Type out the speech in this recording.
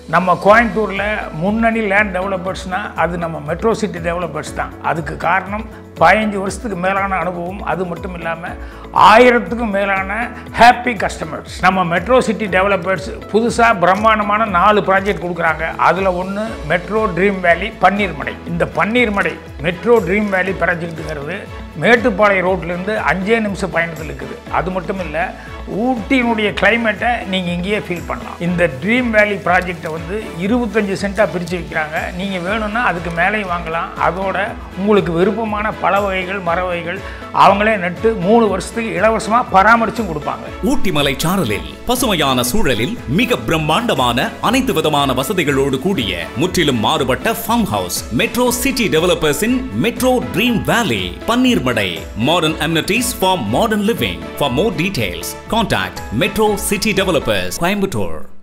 நம்ம கோயம்புத்தூரில் முன்னணி லேண்ட் டெவலப்பர்ஸ்னால் அது நம்ம மெட்ரோ சிட்டி டெவலப்பர்ஸ் தான் அதுக்கு காரணம் பதினஞ்சு வருஷத்துக்கு மேலான அனுபவம் அது மட்டும் இல்லாமல் ஆயிரத்துக்கும் மேலான ஹாப்பி கஸ்டமர்ஸ் நம்ம மெட்ரோ சிட்டி டெவலப்பர்ஸ் புதுசாக பிரம்மாண்டமான நாலு ப்ராஜெக்ட் கொடுக்குறாங்க அதில் ஒன்று மெட்ரோ ட்ரீம் வேலி பன்னீர்மடை இந்த பன்னீர்மடை மெட்ரோ ட்ரீம் வேலி ப்ராஜெக்ட்டுங்கிறது மேட்டுப்பாளையம் ரோட்லேருந்து அஞ்சே நிமிஷம் பயணத்தில் இருக்குது அது மட்டும் இல்லை ஊட்டியினுடைய கிளைமேட்டை நீங்கள் இங்கேயே ஃபீல் பண்ணலாம் இந்த ட்ரீம் வேலி ப்ராஜெக்டை வந்து இருபத்தஞ்சி சென்ட்டாக பிரித்து வைக்கிறாங்க நீங்கள் வேணும்னா அதுக்கு மேலேயும் வாங்கலாம் அதோட உங்களுக்கு விருப்பமான பல வகைகள் மர வகைகள் அவங்களே நட்டு மூணு வருஷத்துக்கு இலவசமாக பராமரித்தும் கொடுப்பாங்க ஊட்டி மலை சாரலில் பசுமையான சூழலில் மிக பிரம்மாண்டமான அனைத்து விதமான வசதிகளோடு கூடிய முற்றிலும் மாறுபட்ட ஃபார்ம் ஹவுஸ் மெட்ரோ சிட்டி டெவலப்பர்ஸின் metro dream valley Panneermadai modern amenities for modern living for more details contact metro city developers Coimbatore